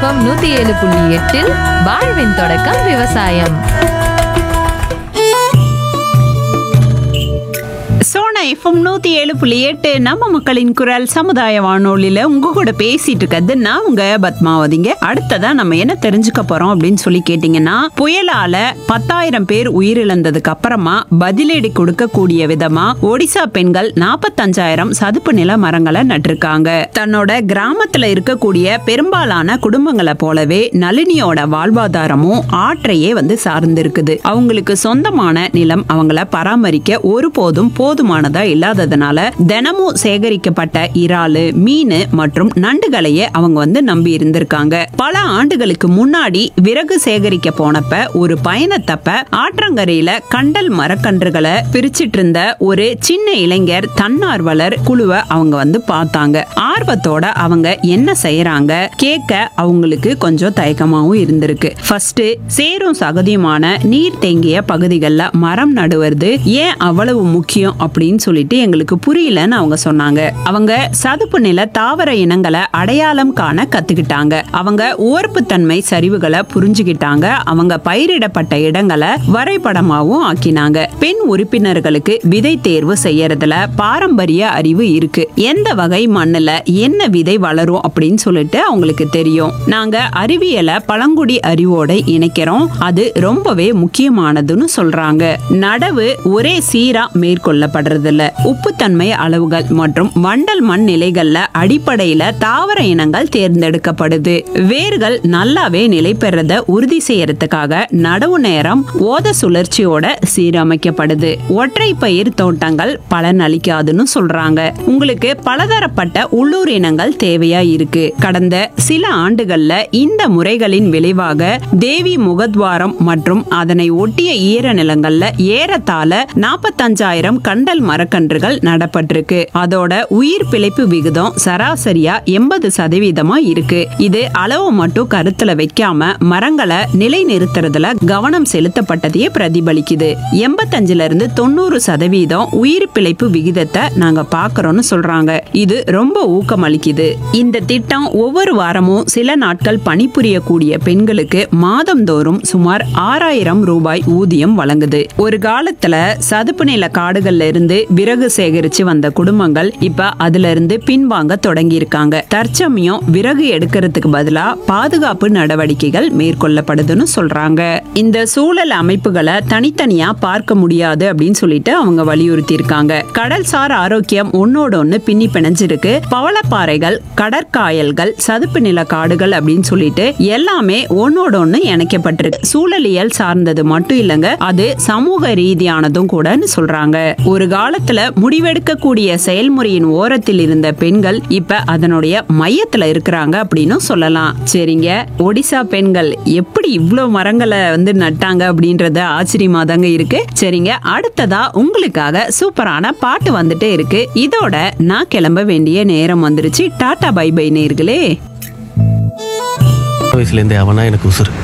FM நூத்தி ஏழு புள்ளி எட்டில் வாழ்வின் தொடக்கம் விவசாயம் சோனா எஃப்எம் நூத்தி ஏழு புள்ளி எட்டு நம்ம மக்களின் குரல் சமுதாய வானொலியில உங்க கூட பேசிட்டு இருக்கிறது நான் உங்க பத்மாவதிங்க அடுத்ததா நம்ம என்ன தெரிஞ்சுக்க போறோம் அப்படின்னு சொல்லி கேட்டீங்கன்னா புயலால பத்தாயிரம் பேர் உயிரிழந்ததுக்கு அப்புறமா பதிலடி கொடுக்கக்கூடிய விதமா ஒடிசா பெண்கள் நாற்பத்தஞ்சாயிரம் சதுப்பு நில மரங்களை நட்டிருக்காங்க தன்னோட கிராமத்துல இருக்கக்கூடிய பெரும்பாலான குடும்பங்களை போலவே நளினியோட வாழ்வாதாரமும் ஆற்றையே வந்து சார்ந்திருக்குது அவங்களுக்கு சொந்தமான நிலம் அவங்கள பராமரிக்க ஒருபோதும் போதுமானதா இல்லாததுனால தினமும் சேகரிக்கப்பட்ட இறாலு மீன் மற்றும் நண்டுகளையே அவங்க வந்து நம்பி இருந்திருக்காங்க பல ஆண்டுகளுக்கு முன்னாடி விறகு சேகரிக்க போனப்ப ஒரு பயணத்தப்ப ஆற்றங்கரையில கண்டல் மரக்கன்றுகளை பிரிச்சிட்டு இருந்த ஒரு சின்ன இளைஞர் தன்னார்வலர் குழுவை அவங்க வந்து பார்த்தாங்க ஆர்வத்தோட அவங்க என்ன செய்யறாங்க கேட்க அவங்களுக்கு கொஞ்சம் தயக்கமாவும் இருந்திருக்கு ஃபர்ஸ்ட் சேரும் சகதியுமான நீர் தேங்கிய பகுதிகளில் மரம் நடுவது ஏன் அவ்வளவு முக்கியம் அப்படின்னு சொல்லிட்டு எங்களுக்கு புரியலன்னு அவங்க சொன்னாங்க அவங்க சதுப்பு நில தாவர இனங்களை அடையாளம் காண கத்துக்கிட்டாங்க அவங்க உவர்ப்புத்தன்மை சரிவுகளை புரிஞ்சுக்கிட்டாங்க அவங்க பயிரிடப்பட்ட இடங்களை வரைபடமாவும் ஆக்கினாங்க பெண் உறுப்பினர்களுக்கு விதை தேர்வு செய்யறதுல பாரம்பரிய அறிவு இருக்கு எந்த வகை மண்ணுல என்ன விதை வளரும் அப்படின்னு சொல்லிட்டு அவங்களுக்கு தெரியும் நாங்க அறிவியலை பழங்குடி அறிவோட இணைக்கிறோம் அது ரொம்பவே முக்கியமானதுன்னு சொல்றாங்க நடவு ஒரே சீரா மேற்கொள்ளப்படுறது இல்ல உப்புத்தன்மை அளவுகள் மற்றும் வண்டல் மண் நிலைகள்ல அடிப்படையில தாவர இனங்கள் தேர்ந்தெடுக்கப்படுது வேர்கள் நல்லாவே நிலை பெறத உறுதி செய்யறதுக்காக நடவு நேரம் ஓத சுழற்சியோட சீரமைக்கப்படுது ஒற்றை பயிர் தோட்டங்கள் பலன் அளிக்காதுன்னு சொல்றாங்க உங்களுக்கு பலதரப்பட்ட உள்ளூர் இனங்கள் தேவையா இருக்கு கடந்த சில ஆண்டுகள்ல இந்த முறைகளின் விளைவாக தேவி முகத்வாரம் மற்றும் அதனை ஒட்டிய ஈர நிலங்கள்ல ஏறத்தாழ நாற்பத்தஞ்சாயிரம் கண்டல் மரக்கன்றுகள் நடப்பட்டிருக்கு அதோட உயிர் பிழைப்பு விகிதம் சராசரியா எண்பது சதவீதமா இருக்கு இது அளவு மட்டும் கருத்துல வைக்காம மரங்களை நிலை நிறுத்துறதுல கவனம் செலுத்தப்பட்டதையே பிரதிபலிக்குது எண்பத்தஞ்சுல இருந்து தொண்ணூறு சதவீதம் உயிர் பிழைப்பு விகிதத்தை நாங்க பாக்குறோம்னு சொல்றாங்க இது ரொம்ப ஊக்கமளிக்குது இந்த திட்டம் ஒவ்வொரு வாரமும் சில நாட்கள் பணிபுரியக்கூடிய பெண்களுக்கு மாதந்தோறும் சுமார் ஆறாயிரம் ரூபாய் ஊதியம் வழங்குது ஒரு காலத்துல சதுப்பு நில காடுகள்ல இருந்து விறகு சேகரிச்சு வந்த குடும்பங்கள் இப்ப அதுல இருந்து பின்வாங்க தொடங்கி இருக்காங்க தற்சமயம் விறகு எடுக்கிறதுக்கு பதிலா பாதுகாப்பு நடவடிக்கைகள் மேற்கொள்ளப்படுதுன்னு சொல்றாங்க இந்த சூழல் அமைப்புகளை தனித்தனியா பார்க்க முடியாது அப்படின்னு சொல்லிட்டு அவங்க வலியுறுத்தி இருக்காங்க கடல்சார் ஆரோக்கியம் ஒன்னோட ஒண்ணு பின்னி பிணைஞ்சிருக்கு பவளப்பாறைகள் கடற்காயல்கள் சதுப்பு நில காடுகள் அப்படின்னு சொல்லிட்டு எல்லாமே ஒன்னோட ஒண்ணு இணைக்கப்பட்டிருக்கு சூழலியல் சார்ந்தது மட்டும் இல்லைங்க அது சமூக ரீதியானதும் கூடன்னு சொல்றாங்க ஒரு காலத்துல முடிவெடுக்கக்கூடிய செயல்முறையின் ஓரத்தில் இருந்த பெண்கள் இப்ப அதனுடைய மையத்துல இருக்கிறாங்க அப்படின்னு சொல்லலாம் சரிங்க ஒடிசா பெண்கள் எப்படி இவ்ளோ மரங்களை வந்து நட்டாங்க அப்படின்றது ஆச்சரியமா தாங்க இருக்கு சரிங்க அடுத்ததா உங்களுக்காக சூப்பரான பாட்டு வந்துட்டே இருக்கு இதோட நான் கிளம்ப வேண்டிய நேரம் வந்துருச்சு டாடா பை பை நேர்களே வயசுலேருந்தே அவனா எனக்கு உசுறு